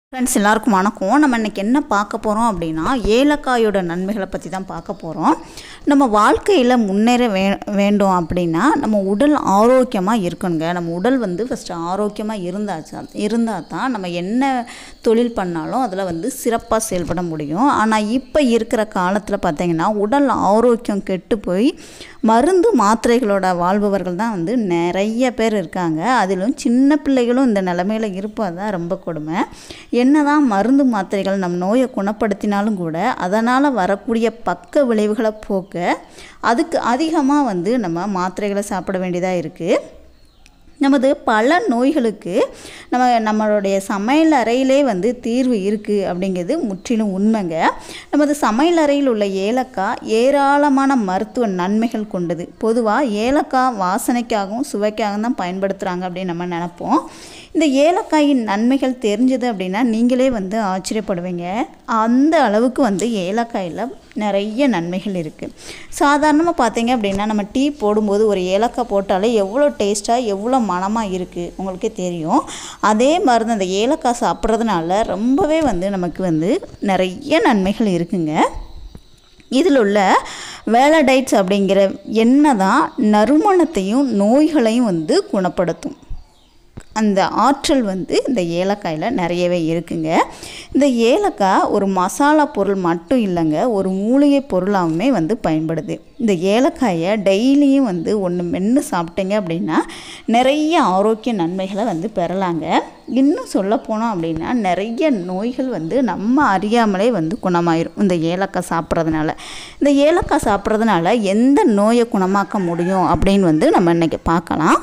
friends எல்லாருக்கும் வணக்கம் நம்ம இன்னைக்கு என்ன பார்க்க போகிறோம் அப்படின்னா ஏலக்காயோட நன்மைகளை பற்றி தான் பார்க்க போகிறோம் நம்ம வாழ்க்கையில் முன்னேற வே வேண்டும் அப்படின்னா நம்ம உடல் ஆரோக்கியமாக இருக்கணுங்க நம்ம உடல் வந்து ஃபஸ்ட்டு ஆரோக்கியமாக இருந்தாச்சா இருந்தால் தான் நம்ம என்ன தொழில் பண்ணாலும் அதில் வந்து சிறப்பாக செயல்பட முடியும் ஆனால் இப்போ இருக்கிற காலத்தில் பார்த்தீங்கன்னா உடல் ஆரோக்கியம் கெட்டு போய் மருந்து மாத்திரைகளோட வாழ்பவர்கள் தான் வந்து நிறைய பேர் இருக்காங்க அதிலும் சின்ன பிள்ளைகளும் இந்த நிலமையில இருப்பது தான் ரொம்ப கொடுமை என்னதான் மருந்து மாத்திரைகள் நம் நோயை குணப்படுத்தினாலும் கூட அதனால் வரக்கூடிய பக்க விளைவுகளை போக்க அதுக்கு அதிகமாக வந்து நம்ம மாத்திரைகளை சாப்பிட வேண்டியதாக இருக்குது நமது பல நோய்களுக்கு நம்ம நம்மளுடைய சமையல் அறையிலே வந்து தீர்வு இருக்குது அப்படிங்கிறது முற்றிலும் உண்மைங்க நமது சமையல் அறையில் உள்ள ஏலக்காய் ஏராளமான மருத்துவ நன்மைகள் கொண்டது பொதுவாக ஏலக்காய் வாசனைக்காகவும் சுவைக்காகவும் தான் பயன்படுத்துகிறாங்க அப்படின்னு நம்ம நினப்போம் இந்த ஏலக்காயின் நன்மைகள் தெரிஞ்சது அப்படின்னா நீங்களே வந்து ஆச்சரியப்படுவீங்க அந்த அளவுக்கு வந்து ஏலக்காயில் நிறைய நன்மைகள் இருக்குது சாதாரணமாக பார்த்தீங்க அப்படின்னா நம்ம டீ போடும்போது ஒரு ஏலக்காய் போட்டாலே எவ்வளோ டேஸ்ட்டாக எவ்வளோ மணமாக இருக்குது உங்களுக்கே தெரியும் அதே மாதிரி தான் அந்த ஏலக்காய் சாப்பிட்றதுனால ரொம்பவே வந்து நமக்கு வந்து நிறைய நன்மைகள் இருக்குங்க இதில் உள்ள வேலடைட்ஸ் அப்படிங்கிற எண்ணெய் தான் நறுமணத்தையும் நோய்களையும் வந்து குணப்படுத்தும் அந்த ஆற்றல் வந்து இந்த ஏலக்காயில் நிறையவே இருக்குங்க இந்த ஏலக்காய் ஒரு மசாலா பொருள் மட்டும் இல்லைங்க ஒரு மூலிகை பொருளாகவுமே வந்து பயன்படுது இந்த ஏலக்காயை டெய்லியும் வந்து ஒன்று மென்று சாப்பிட்டீங்க அப்படின்னா நிறைய ஆரோக்கிய நன்மைகளை வந்து பெறலாங்க இன்னும் சொல்ல போனோம் அப்படின்னா நிறைய நோய்கள் வந்து நம்ம அறியாமலே வந்து குணமாயிரும் இந்த ஏலக்காய் சாப்பிட்றதுனால இந்த ஏலக்காய் சாப்பிட்றதுனால எந்த நோயை குணமாக்க முடியும் அப்படின்னு வந்து நம்ம இன்றைக்கி பார்க்கலாம்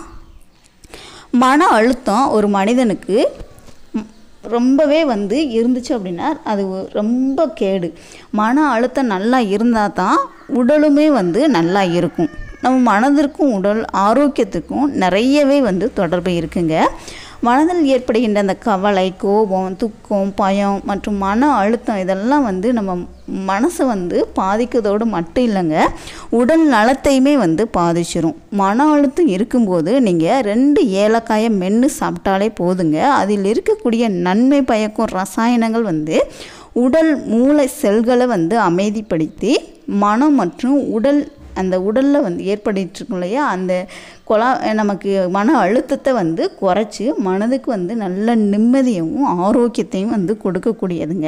மன அழுத்தம் ஒரு மனிதனுக்கு ம், ரொம்பவே வந்து இருந்துச்சு அப்படின்னா அது ஒ- ரொம்ப கேடு மன அழுத்தம் நல்லா இருந்தால் தான் உடலுமே வந்து நல்லா இருக்கும் நம்ம மனதிற்கும் உடல் ஆரோக்கியத்துக்கும் நிறையவே வந்து தொடர்பு இருக்குங்க மனதில் ஏற்படுகின்ற அந்த கவலை கோபம் துக்கம் பயம் மற்றும் மன அழுத்தம் இதெல்லாம் வந்து நம்ம மனசை வந்து பாதிக்கிறதோடு மட்டும் இல்லைங்க உடல் நலத்தையுமே வந்து பாதிச்சிரும் மன அழுத்தம் இருக்கும்போது நீங்கள் ரெண்டு ஏலக்காயை மென்று சாப்பிட்டாலே போதுங்க அதில் இருக்கக்கூடிய நன்மை பயக்கும் ரசாயனங்கள் வந்து உடல் மூளை செல்களை வந்து அமைதிப்படுத்தி மனம் மற்றும் உடல் அந்த உடலில் வந்து ஏற்பட்டுட்டு இருக்கும் இல்லையா அந்த கொலா நமக்கு மன அழுத்தத்தை வந்து குறைச்சி மனதுக்கு வந்து நல்ல நிம்மதியையும் ஆரோக்கியத்தையும் வந்து கொடுக்கக்கூடியதுங்க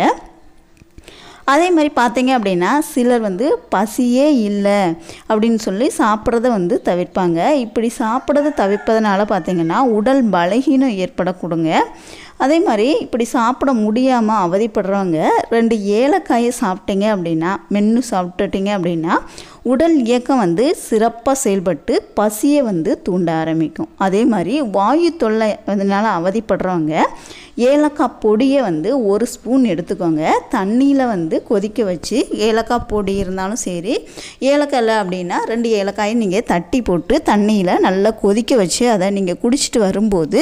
அதே மாதிரி பார்த்தீங்க அப்படின்னா சிலர் வந்து பசியே இல்லை அப்படின்னு சொல்லி சாப்பிட்றத வந்து தவிர்ப்பாங்க இப்படி சாப்பிட்றத தவிர்ப்பதனால பார்த்தீங்கன்னா உடல் பலகீனம் ஏற்படக்கூடுங்க அதே மாதிரி இப்படி சாப்பிட முடியாமல் அவதிப்படுறவங்க ரெண்டு ஏலக்காயை சாப்பிட்டீங்க அப்படின்னா மென்று சாப்பிட்டுட்டீங்க அப்படின்னா உடல் இயக்கம் வந்து சிறப்பாக செயல்பட்டு பசியை வந்து தூண்ட ஆரம்பிக்கும் அதே மாதிரி வாயு தொல்லை அதனால் அவதிப்படுறவங்க ஏலக்காய் பொடியை வந்து ஒரு ஸ்பூன் எடுத்துக்கோங்க தண்ணியில் வந்து கொதிக்க வச்சு ஏலக்காய் பொடி இருந்தாலும் சரி ஏலக்காய் இல்லை அப்படின்னா ரெண்டு ஏலக்காயை நீங்கள் தட்டி போட்டு தண்ணியில் நல்லா கொதிக்க வச்சு அதை நீங்கள் குடிச்சிட்டு வரும்போது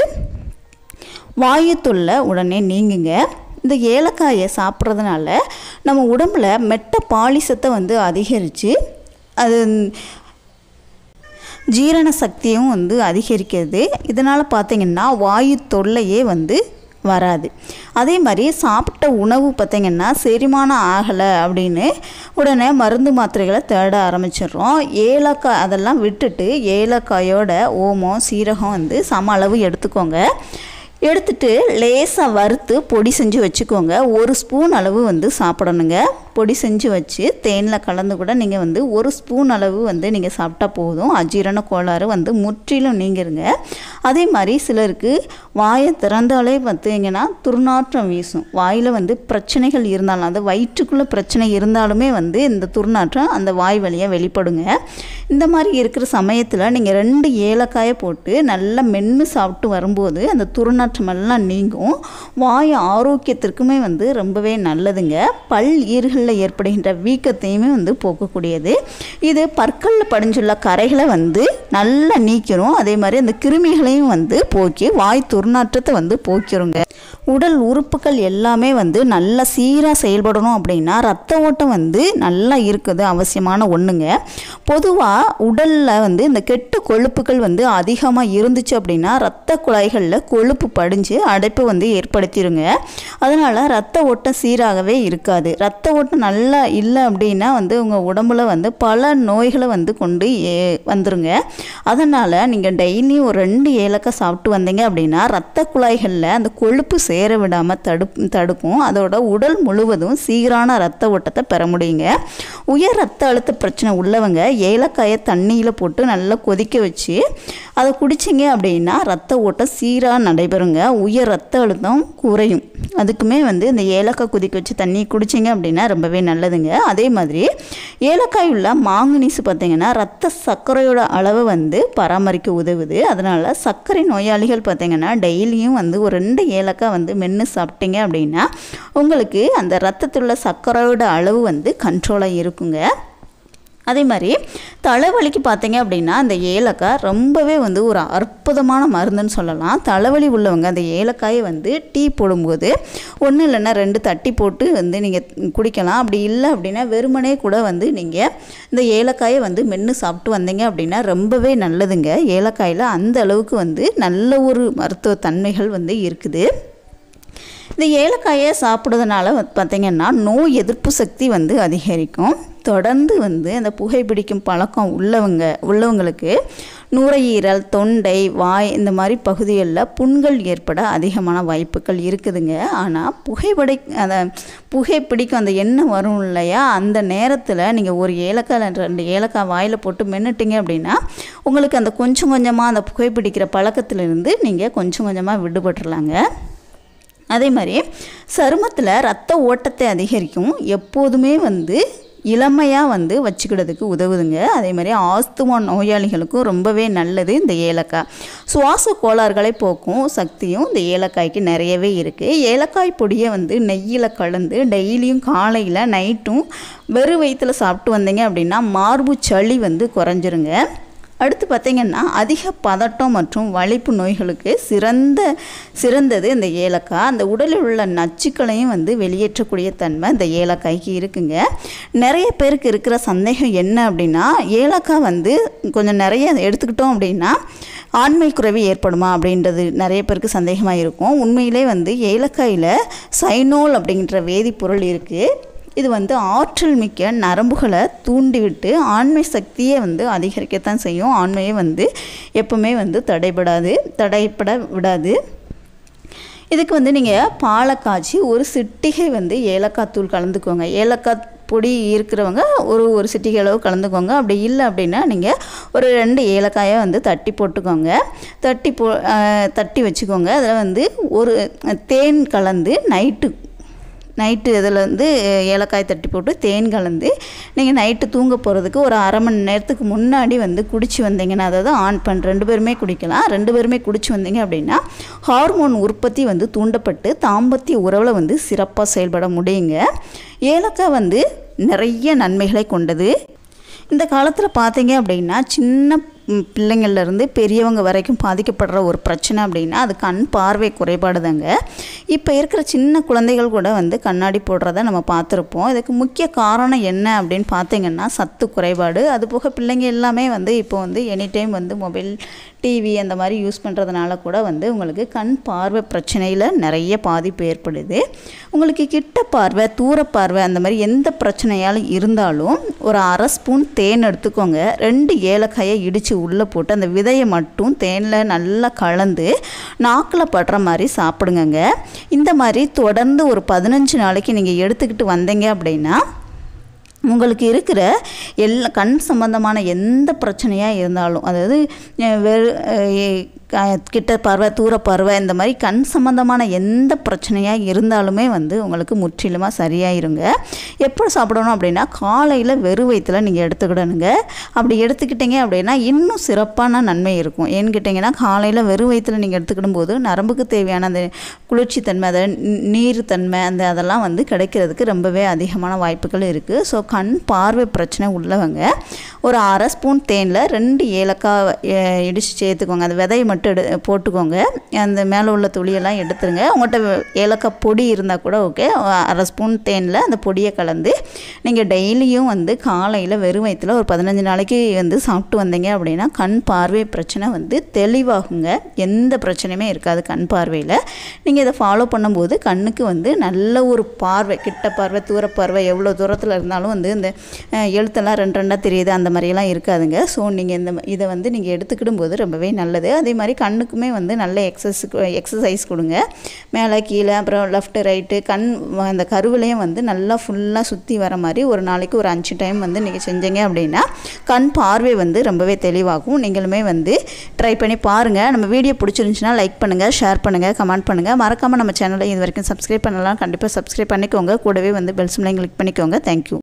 வாயு தொல்லை உடனே நீங்குங்க இந்த ஏலக்காயை சாப்பிட்றதுனால நம்ம உடம்புல மெட்ட பாலிசத்தை வந்து அதிகரித்து அது ஜீரண சக்தியும் வந்து அதிகரிக்கிறது இதனால் பார்த்தீங்கன்னா வாயு தொல்லையே வந்து வராது அதே மாதிரி சாப்பிட்ட உணவு பார்த்திங்கன்னா செரிமானம் ஆகலை அப்படின்னு உடனே மருந்து மாத்திரைகளை தேட ஆரம்பிச்சிடுறோம் ஏலக்காய் அதெல்லாம் விட்டுட்டு ஏலக்காயோட ஓமம் சீரகம் வந்து சம அளவு எடுத்துக்கோங்க எடுத்துட்டு லேசாக வறுத்து பொடி செஞ்சு வச்சுக்கோங்க ஒரு ஸ்பூன் அளவு வந்து சாப்பிடணுங்க பொடி செஞ்சு வச்சு தேனில் கலந்து கூட நீங்கள் வந்து ஒரு ஸ்பூன் அளவு வந்து நீங்கள் சாப்பிட்டா போதும் அஜீரண கோளாறு வந்து முற்றிலும் நீங்கிருங்க அதே மாதிரி சிலருக்கு வாயை திறந்தாலே பார்த்தீங்கன்னா துர்நாற்றம் வீசும் வாயில் வந்து பிரச்சனைகள் இருந்தாலும் அது வயிற்றுக்குள்ளே பிரச்சனை இருந்தாலுமே வந்து இந்த துர்நாற்றம் அந்த வாய் வழியாக வெளிப்படுங்க இந்த மாதிரி இருக்கிற சமயத்தில் நீங்கள் ரெண்டு ஏலக்காயை போட்டு நல்லா மென்று சாப்பிட்டு வரும்போது அந்த துர்நாற்றம் எல்லாம் நீங்கும் வாய் ஆரோக்கியத்திற்குமே வந்து ரொம்பவே நல்லதுங்க பல் ஈறுகளில் ஏற்படுகின்ற வீக்கத்தையுமே வந்து போக்கக்கூடியது இது பற்களில் படிஞ்சுள்ள கரைகளை வந்து நல்லா நீக்கிறோம் அதே மாதிரி அந்த கிருமிகளையும் வந்து போக்கி வாய் துர்நாற்றத்தை வந்து போக்கிருங்க உடல் உறுப்புகள் எல்லாமே வந்து நல்லா சீராக செயல்படணும் அப்படின்னா ரத்த ஓட்டம் வந்து நல்லா இருக்குது அவசியமான ஒன்றுங்க பொதுவாக உடலில் வந்து இந்த கெட்டு கொழுப்புகள் வந்து அதிகமாக இருந்துச்சு அப்படின்னா ரத்த குழாய்களில் கொழுப்பு படிஞ்சு அடைப்பு வந்து ஏற்படுத்திடுங்க அதனால் ரத்த ஓட்டம் சீராகவே இருக்காது ரத்த ஓட்டம் நல்லா இல்லை அப்படின்னா வந்து உங்கள் உடம்புல வந்து பல நோய்களை வந்து கொண்டு ஏ வந்துருங்க அதனால் நீங்கள் டெய்லி ஒரு ரெண்டு ஏலக்காய் சாப்பிட்டு வந்தீங்க அப்படின்னா ரத்த குழாய்களில் அந்த கொழுப்பு சேர விடாமல் தடு தடுக்கும் அதோட உடல் முழுவதும் சீரான ரத்த ஓட்டத்தை பெற முடியுங்க உயர் ரத்த அழுத்த பிரச்சனை உள்ளவங்க ஏலக்காயை தண்ணியில் போட்டு நல்லா கொதிக்க வச்சு அதை குடிச்சிங்க அப்படின்னா ரத்த ஓட்டம் சீராக நடைபெறுங்க உயர் ரத்த அழுத்தம் குறையும் அதுக்குமே வந்து இந்த ஏலக்காய் கொதிக்க வச்சு தண்ணி குடிச்சிங்க அப்படின்னா ரொம்பவே நல்லதுங்க அதே மாதிரி ஏலக்காய் உள்ள மாங்கனீஸ் பார்த்தீங்கன்னா ரத்த சர்க்கரையோட அளவை வந்து பராமரிக்க உதவுது அதனால் சர்க்கரை நோயாளிகள் பார்த்தீங்கன்னா டெய்லியும் வந்து ஒரு ரெண்டு ஏலக்காய் வந்து மென்று சாப்பிட்டீங்க அப்படின்னா உங்களுக்கு அந்த ரத்தத்தில் உள்ள சர்க்கரையோட அளவு வந்து கண்ட்ரோலாக இருக்குங்க அதே மாதிரி தலைவலிக்கு பார்த்தீங்க அப்படின்னா அந்த ஏலக்காய் ரொம்பவே வந்து ஒரு அற்புதமான மருந்துன்னு சொல்லலாம் தலைவலி உள்ளவங்க அந்த ஏலக்காயை வந்து டீ போடும்போது ஒன்று இல்லைன்னா ரெண்டு தட்டி போட்டு வந்து நீங்கள் குடிக்கலாம் அப்படி இல்லை அப்படின்னா வெறுமனே கூட வந்து நீங்கள் இந்த ஏலக்காயை வந்து மென்று சாப்பிட்டு வந்தீங்க அப்படின்னா ரொம்பவே நல்லதுங்க ஏலக்காயில் அந்த அளவுக்கு வந்து நல்ல ஒரு மருத்துவ தன்மைகள் வந்து இருக்குது இந்த ஏலக்காயை சாப்பிட்றதுனால பார்த்திங்கன்னா நோய் எதிர்ப்பு சக்தி வந்து அதிகரிக்கும் தொடர்ந்து வந்து அந்த புகைப்பிடிக்கும் பழக்கம் உள்ளவங்க உள்ளவங்களுக்கு நுரையீரல் தொண்டை வாய் இந்த மாதிரி பகுதிகளில் புண்கள் ஏற்பட அதிகமான வாய்ப்புகள் இருக்குதுங்க ஆனால் புகைப்படை அந்த புகைப்பிடிக்கும் அந்த எண்ணெய் வரும் இல்லையா அந்த நேரத்தில் நீங்கள் ஒரு ஏலக்காய் ரெண்டு ஏலக்காய் வாயில் போட்டு மென்னுட்டிங்க அப்படின்னா உங்களுக்கு அந்த கொஞ்சம் கொஞ்சமாக அந்த புகைப்பிடிக்கிற பழக்கத்திலிருந்து நீங்கள் கொஞ்சம் கொஞ்சமாக விடுபட்டுறலாங்க அதே மாதிரி சருமத்தில் ரத்த ஓட்டத்தை அதிகரிக்கும் எப்போதுமே வந்து இளமையாக வந்து வச்சுக்கிடதுக்கு உதவுதுங்க அதே மாதிரி ஆஸ்துமா நோயாளிகளுக்கும் ரொம்பவே நல்லது இந்த ஏலக்காய் சுவாச கோளாறுகளை போக்கும் சக்தியும் இந்த ஏலக்காய்க்கு நிறையவே இருக்குது ஏலக்காய் பொடியை வந்து நெய்யில் கலந்து டெய்லியும் காலையில் நைட்டும் வெறும் வயிற்றில் சாப்பிட்டு வந்தீங்க அப்படின்னா மார்பு சளி வந்து குறைஞ்சிருங்க அடுத்து பார்த்திங்கன்னா அதிக பதட்டம் மற்றும் வலிப்பு நோய்களுக்கு சிறந்த சிறந்தது இந்த ஏலக்காய் அந்த உடலில் உள்ள நச்சுக்களையும் வந்து வெளியேற்றக்கூடிய தன்மை இந்த ஏலக்காய்க்கு இருக்குங்க நிறைய பேருக்கு இருக்கிற சந்தேகம் என்ன அப்படின்னா ஏலக்காய் வந்து கொஞ்சம் நிறைய எடுத்துக்கிட்டோம் அப்படின்னா ஆண்மை குறைவு ஏற்படுமா அப்படின்றது நிறைய பேருக்கு சந்தேகமாக இருக்கும் உண்மையிலே வந்து ஏலக்காயில் சைனோல் அப்படிங்கிற வேதிப்பொருள் இருக்குது இது வந்து ஆற்றல் மிக்க நரம்புகளை தூண்டிவிட்டு ஆண்மை சக்தியை வந்து அதிகரிக்கத்தான் செய்யும் ஆண்மையை வந்து எப்பவுமே வந்து தடைபடாது தடைப்பட விடாது இதுக்கு வந்து நீங்கள் பாலை காய்ச்சி ஒரு சிட்டிகை வந்து ஏலக்காய் தூள் கலந்துக்கோங்க ஏலக்காய் பொடி இருக்கிறவங்க ஒரு ஒரு சிட்டிகை அளவு கலந்துக்கோங்க அப்படி இல்லை அப்படின்னா நீங்கள் ஒரு ரெண்டு ஏலக்காயை வந்து தட்டி போட்டுக்கோங்க தட்டி போ தட்டி வச்சுக்கோங்க அதில் வந்து ஒரு தேன் கலந்து நைட்டு நைட்டு இதில் வந்து ஏலக்காய் தட்டி போட்டு தேன் கலந்து நீங்கள் நைட்டு தூங்க போகிறதுக்கு ஒரு அரை மணி நேரத்துக்கு முன்னாடி வந்து குடிச்சு வந்தீங்கன்னா அதாவது ஆன் பண்ண ரெண்டு பேருமே குடிக்கலாம் ரெண்டு பேருமே குடிச்சு வந்தீங்க அப்படின்னா ஹார்மோன் உற்பத்தி வந்து தூண்டப்பட்டு தாம்பத்திய உறவில் வந்து சிறப்பாக செயல்பட முடியுங்க ஏலக்காய் வந்து நிறைய நன்மைகளை கொண்டது இந்த காலத்தில் பார்த்தீங்க அப்படின்னா சின்ன பிள்ளைங்கள்லேருந்து பெரியவங்க வரைக்கும் பாதிக்கப்படுற ஒரு பிரச்சனை அப்படின்னா அது கண் பார்வை குறைபாடு தாங்க இப்போ இருக்கிற சின்ன குழந்தைகள் கூட வந்து கண்ணாடி போடுறத நம்ம பார்த்துருப்போம் இதுக்கு முக்கிய காரணம் என்ன அப்படின்னு பார்த்தீங்கன்னா சத்து குறைபாடு அது போக பிள்ளைங்க எல்லாமே வந்து இப்போ வந்து எனி டைம் வந்து மொபைல் டிவி அந்த மாதிரி யூஸ் பண்ணுறதுனால கூட வந்து உங்களுக்கு கண் பார்வை பிரச்சனையில் நிறைய பாதிப்பு ஏற்படுது உங்களுக்கு கிட்ட பார்வை தூர பார்வை அந்த மாதிரி எந்த பிரச்சனையாலும் இருந்தாலும் ஒரு அரை ஸ்பூன் தேன் எடுத்துக்கோங்க ரெண்டு ஏலக்காயை இடித்து உள்ளே போட்டு அந்த விதையை மட்டும் தேனில் நல்லா கலந்து நாக்கில் படுற மாதிரி சாப்பிடுங்கங்க இந்த மாதிரி தொடர்ந்து ஒரு பதினஞ்சு நாளைக்கு நீங்கள் எடுத்துக்கிட்டு வந்தீங்க அப்படின்னா உங்களுக்கு இருக்கிற எல்லா கண் சம்பந்தமான எந்த பிரச்சனையாக இருந்தாலும் அதாவது வெறு கிட்ட பார்வை தூர பார்வை இந்த மாதிரி கண் சம்மந்தமான எந்த பிரச்சனையாக இருந்தாலுமே வந்து உங்களுக்கு முற்றிலுமாக சரியாயிருங்க எப்போ சாப்பிடணும் அப்படின்னா காலையில் வெறும் வயிற்றில் நீங்கள் எடுத்துக்கிடணுங்க அப்படி எடுத்துக்கிட்டீங்க அப்படின்னா இன்னும் சிறப்பான நன்மை இருக்கும் ஏன்னு கேட்டிங்கன்னா காலையில் வெறும் வயிற்றில் நீங்கள் எடுத்துக்கிடும் போது நரம்புக்கு தேவையான அந்த குளிர்ச்சி தன்மை அதை நீர் தன்மை அந்த அதெல்லாம் வந்து கிடைக்கிறதுக்கு ரொம்பவே அதிகமான வாய்ப்புகள் இருக்குது ஸோ கண் பார்வை பிரச்சனை உள்ளவங்க ஒரு அரை ஸ்பூன் தேனில் ரெண்டு ஏலக்காய் இடித்து சேர்த்துக்கோங்க அந்த விதையை மட்டும் போட்டு எடு போட்டுக்கோங்க அந்த மேலே உள்ள துளியெல்லாம் எடுத்துருங்க உங்கள்கிட்ட ஏலக்காய் பொடி இருந்தால் கூட ஓகே அரை ஸ்பூன் தேனில் அந்த பொடியை கலந்து நீங்கள் டெய்லியும் வந்து காலையில் வெறும் வயிற்றில் ஒரு பதினஞ்சு நாளைக்கு வந்து சாப்பிட்டு வந்தீங்க அப்படின்னா கண் பார்வை பிரச்சனை வந்து தெளிவாகுங்க எந்த பிரச்சனையுமே இருக்காது கண் பார்வையில் நீங்கள் இதை ஃபாலோ பண்ணும்போது கண்ணுக்கு வந்து நல்ல ஒரு பார்வை கிட்ட பார்வை தூர பார்வை எவ்வளோ தூரத்தில் இருந்தாலும் வந்து இந்த அஹ், எழுத்தெல்லாம் ரெண்டு ரெண்டாக தெரியுது அந்த மாதிரியெல்லாம் இருக்காதுங்க ஸோ நீங்கள் இந்த ம- இதை வந்து நீங்கள் எடுத்துக்கிடும் போது ரொம்பவே நல்லது அதே மாதிரி கண்ணுக்குமே வந்து நல்ல எக்ஸஸ் எக்ஸசைஸ் கொடுங்க மேலே கீழே அப்புறம் லெஃப்ட் ரைட்டு கண் வ- அந்த கருவிலையும் வந்து நல்லா ஃபுல்லாக சுற்றி வர மாதிரி ஒரு நாளைக்கு ஒரு அஞ்சு டைம் வந்து நீங்கள் செஞ்சீங்க அப்படின்னா கண் பார்வை வந்து ரொம்பவே தெளிவாகும் நீங்களுமே வந்து ட்ரை பண்ணி பாருங்கள் நம்ம வீடியோ பிடிச்சிருந்துச்சுன்னா லைக் பண்ணுங்கள் ஷேர் பண்ணுங்கள் கமெண்ட் பண்ணுங்கள் மறக்காமல் நம்ம சேனலை இது வரைக்கும் சப்ஸ்கிரைப் பண்ணலாம் கண்டிப்பாக சப்ஸ்கிரைப் பண்ணிக்கோங்க கூடவே வந்து பெல் சிம்லையும் கிளிக் பண்ணிக்கோங்க தேங்க்யூ